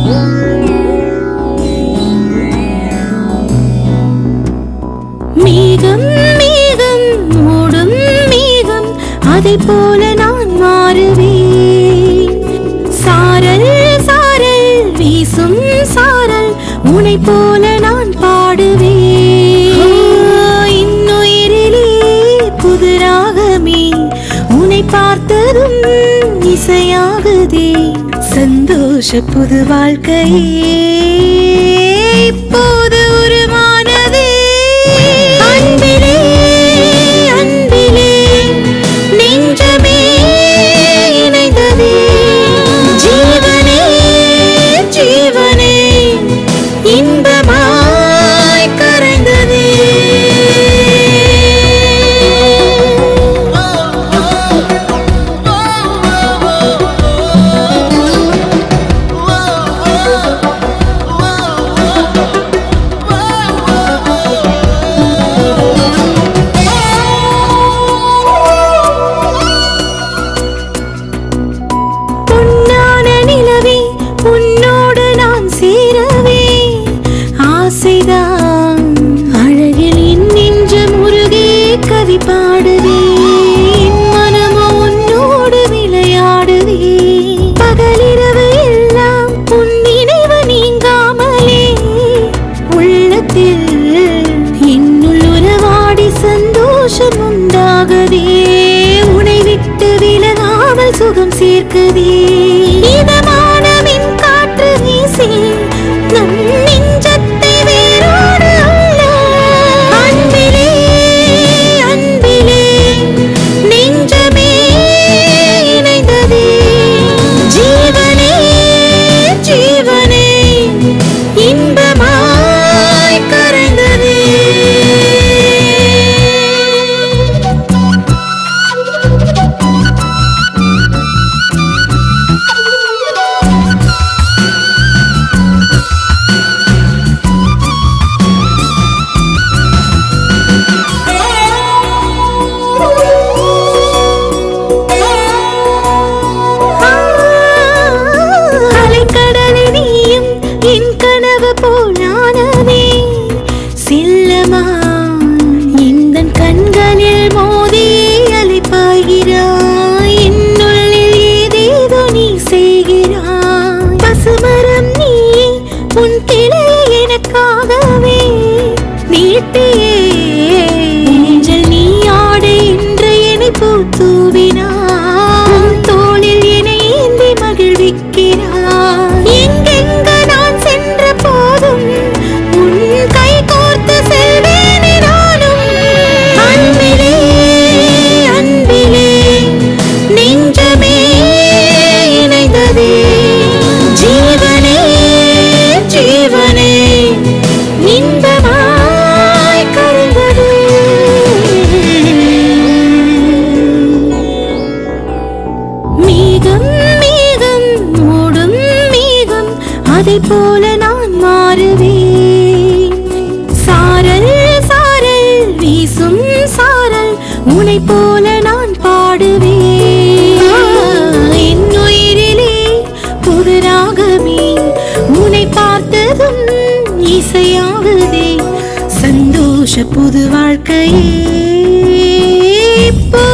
மேகம் மேகம் மூடும் மேகம் அதைப் போல நான் மாறுவேன் சாரல் சாரல் வீசும் சாரல் உனை போல நான் பாடுவேன் ஓ, இன்னுயிரிலே புது ராகமே உன்னை பார்த்ததும் இசையாகுதே சந்தோஷ புது வாழ்க்கையே இப்போது உருமானதே அன்பிலே அன்பிலே நெஞ்சமே இணைந்ததே ஜீவனே ஜீவனே இன்பமாய் கரைந்ததே பொன்னான நிலவே உன்னோடு நான் சேரவே ஆசைதான் அழகில் என் நெஞ்சம் உருகே கவி பாடுவே என் மனமோ உன்னோடு விளையாடுவே பகலிரவு எல்லாம் உன் நினைவு நீங்காமலே உள்ளத்தில் என்னுள் உறவாடி சந்தோஷம் உண்டாகதே உனை விட்டு விலகாமல் சுகம் சேர்க்குதே இதமான மின் காற்று வீசி நம் நெஞ்சத்தை வேரோடு அள்ள. அன்பிலே அன்பிலே நெஞ்சமே இணைந்ததே ஜீவனே ஜீவனே இன்பமாய் கரைந்ததே அலைக்கடலில் நீயும் என் கனவு போலானவே செல்லமா இந்த கண்களில் மோதி அலைப்பாய்கிறாய் என்னுள்ளில் ஏதேதோ நீ செய்கிறாய் பசுமரம் நீ உன் கிளையை எனக்காகவே நீட்டியே ஊஞ்சல் நீ ஆடு என்று என்னை பூத்தூவினாய் உன் தோளில் என்னை ஏந்தி மகிழ்விக்கிறாய் எங்கெங்கு நான் சென்ற போதும் உன் கை கோர்த்து செல்வேனே நானும் அன்பிலே அன்பிலே நெஞ்சமே இணைந்ததே ஜீவனே ஜீவனே இன்பமாய் கரைந்ததே மேகம் மேகம் மூடும் மேகம் அதைப் போல நான் மாறுவேன் சாரல் சாரல் வீசும் சாரல் உனை போல நான் பாடுவேன் என் உயிரிலே புது ராகமே உனை பார்த்ததும் இசையாகுதே சந்தோஷ புது வாழ்க்கையே இப்போ